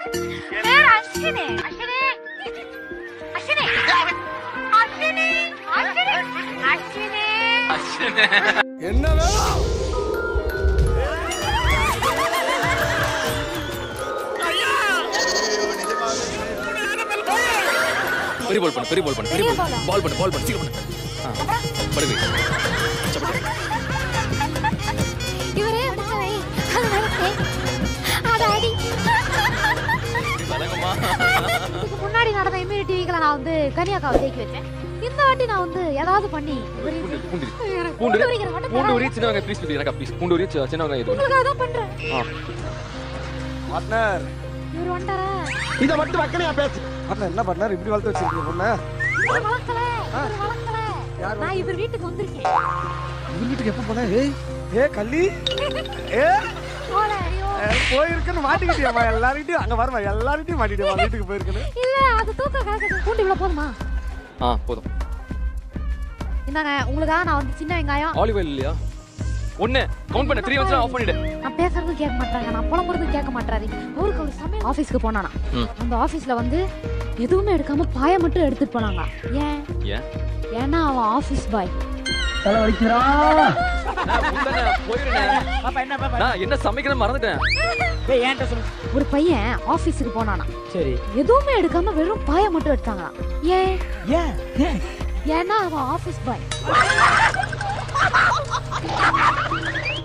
பேர் அஸ்வினி அஸ்வினி அஸ்வினி அஸ்வினி அஸ்வினி அஸ்வினி என்ன வேணும் பெரிய பால் பண்ணு பெரிய பால் பண்ணு பெரிய பெரிய பால் பால் பண்ணு பால் பண்ணு சீக்கிரம் பண்ணு ஆ, படுகு இவரே அடிச்சவை அது நடக்கே அது அடி வணக்கம்மா இதுக்கு முன்னாடி நடந்த இமீடியட் டிவிகளை நான் வந்து கன்னியாக்காவை தேக்கி வச்சேன் இந்த வாட்டி நான் வந்து ஏதாவது பண்ணி பூண்டு பூண்டு எனக்கு பூண்டு பூண்டு உரிக்கிற மட்டும் பூண்டு தராது. உரி சின்ன வெங்காயம் ப்ளீஸ் ப்ளீஸ் எனக்கு ப்ளீஸ் பூண்டு உரி சி- சின்ன வெங்காயம் இது ஒன்று. உங்களுக்காக தான் பண்றேன் ஆ பார்ட்னர் இவர் வந்துட்டாரா இத மட்டும் வக்கனையா பேசு பார்ட்னர் என்ன பார்ட்னர் இப்படி வளர்த்து வச்சிருக்கீங்க பொண்ணு இவர் வளர்க்கல இவர் வளர்க்கல நான் இவர் வீட்டுக்கு வந்திருக்கேன் இவர் வீட்டுக்கு எப்ப போன ஏய் ஏ கள்ளி ஏ போல ஐயோ ஏ, போயிருக்குன்னு மாட்டிக்கிட்டியாமா எல்லார்கிட்டயும் அங்க வரமா எல்லார்கிட்டயும் மாட்டிட்டியா வீட்டுக்கு போயிருக்குன்னு இல்ல அது தூக்க கணக்கு பூண்டு இவ்வளவு போதுமா ஆ போதும் இந்தாங்க உங்களுக்காக நான் வந்து சின்ன வெங்காயம் ஆலிவ் ஆயில் இல்லையா ஒண்ணு கவுண்ட் பண்ண த்ரீ வந்து ஆஃப் பண்ணிடு நான் பேசுறது கேட்க மாட்டாங்க நான் புலம்புறது கேட்க மாட்டாரு அவருக்கு ஒரு சமயம் ஆபீஸ்க்கு போனானா ம். அந்த ஆபீஸ்ல வந்து எதுவுமே எடுக்காம பாய மட்டும் எடுத்துட்டு போனாங்க ஏன் ஏன் ஏன்னா அவன் ஆபீஸ் பாய் தலை வலிக்கிறா நான் முந்தானே போயிருந்தேன் பாப்பா என்ன பாப்பா நான் என்ன சமைக்கணும் மறந்துட்டேன் ஏய் ஏன்ட்ட சொல்லு ஒரு பையன் ஆபீஸ்க்கு போனானா சரி எதுவுமே எடுக்காம வெறும் பாய மட்டும் எடுத்தாங்களாம் ஏன் ஏன் ஏன் ஏன்னா அவன் ஆபீஸ் பாய்